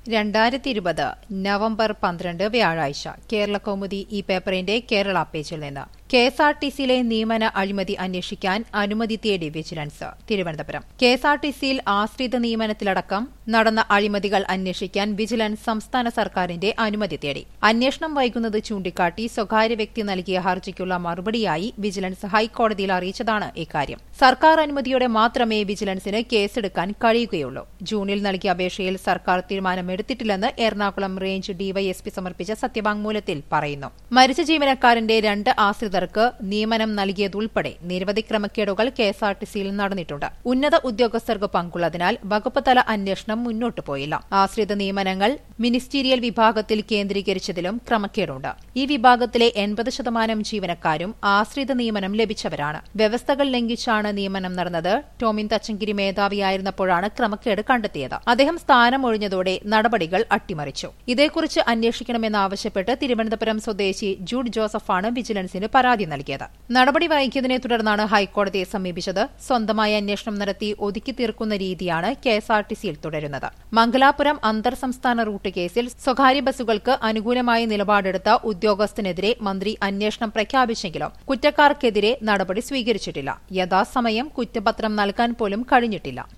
രണ്ടായിരത്തി ഇരുപത് നവംബർ പന്ത്രണ്ട് വ്യാഴാഴ്ച കേരള കൗമുദി ഈ പേപ്പറിന്റെ കേരള പേജിൽ നിന്ന് കെ എസ് ആർ ടി സിയിലെ നിയമന അഴിമതി അന്വേഷിക്കാൻ അനുമതി തേടി vigilance Thiruvananthapuram K S R T സിയിൽ ആശ്രിത നിയമനത്തിലടക്കം നടന്ന അഴിമതികൾ അന്വേഷിക്കാൻ വിജിലൻസ് സംസ്ഥാന സർക്കാരിന്റെ അനുമതി തേടി അന്വേഷണം വൈകുന്നത് ചൂണ്ടിക്കാട്ടി സ്വകാര്യ വ്യക്തി നൽകിയ ഹർജിക്കുള്ള മറുപടിയായി വിജിലൻസ് ഹൈക്കോടതിയിൽ അറിയിച്ചതാണ് ഇക്കാര്യം സർക്കാർ അനുമതിയോടെ മാത്രമേ വിജിലൻസിന് കേസെടുക്കാൻ കഴിയുകയുള്ളൂ ജൂണിൽ നൽകിയ അപേക്ഷയിൽ സർക്കാർ തീരുമാനമെടുത്തിട്ടില്ലെന്ന് എറണാകുളം റേഞ്ച് ഡിവൈഎസ്പി സമർപ്പിച്ച സത്യവാങ്മൂലത്തിൽ പറയുന്നു മരിച്ച ജീവനക്കാരന്റെ രണ്ട് ആശ്രിതർക്ക് നിയമനം നൽകിയതുൾപ്പെടെ നിരവധി ക്രമക്കേടുകൾ കെഎസ്ആർടിസിയിൽ നടന്നിട്ടുണ്ട് ഉന്നത ഉദ്യോഗസ്ഥർക്ക് പങ്കുള്ളതിനാൽ വകുപ്പ് തല അന്വേഷണം മുന്നോട്ടു പോയില്ല ആശ്രിത നിയമനങ്ങൾ മിനിസ്റ്റീരിയൽ വിഭാഗത്തിൽ കേന്ദ്രീകരിച്ചതിലും ക്രമക്കേടുണ്ട് ഈ വിഭാഗത്തിലെ എൺപത് ശതമാനം ജീവനക്കാരും ആശ്രിത നിയമനം ലഭിച്ചവരാണ് വ്യവസ്ഥകൾ ലംഘിച്ചാണ് നിയമനം നടന്നത് ടോമിൻ തച്ചങ്കിരി മേധാവിയായിരുന്നപ്പോഴാണ് ക്രമക്കേട് കണ്ടെത്തിയത് അദ്ദേഹം സ്ഥാനം ഒഴിഞ്ഞതോടെ നടപടികൾ അട്ടിമറിച്ചു ഇതേക്കുറിച്ച് അന്വേഷിക്കണമെന്നാവശ്യപ്പെട്ട് തിരുവനന്തപുരം സ്വദേശി ജൂഡ് ജോസഫാണ് വിജിലൻസിന് പരാതി നൽകിയത് നടപടി വൈകിയതിനെ തുടർന്നാണ് ഹൈക്കോടതിയെ സമീപിച്ചത് സ്വന്തമായി അന്വേഷണം നടത്തി ഒതുക്കി തീർക്കുന്ന രീതിയാണ് കെഎസ്ആർടിസിയിൽ തുടരുന്നത് മംഗലാപുരം അന്തർ സംസ്ഥാന റൂട്ട് കേസിൽ സ്വകാര്യ ബസ്സുകൾക്ക് അനുകൂലമായ നിലപാടെടുത്ത ഉദ്യോഗസ്ഥനെതിരെ മന്ത്രി അന്വേഷണം പ്രഖ്യാപിച്ചെങ്കിലും കുറ്റക്കാർക്കെതിരെ നടപടി സ്വീകരിച്ചിട്ടില്ല യഥാസമയം കുറ്റപത്രം നൽകാൻ പോലും കഴിഞ്ഞിട്ടില്ല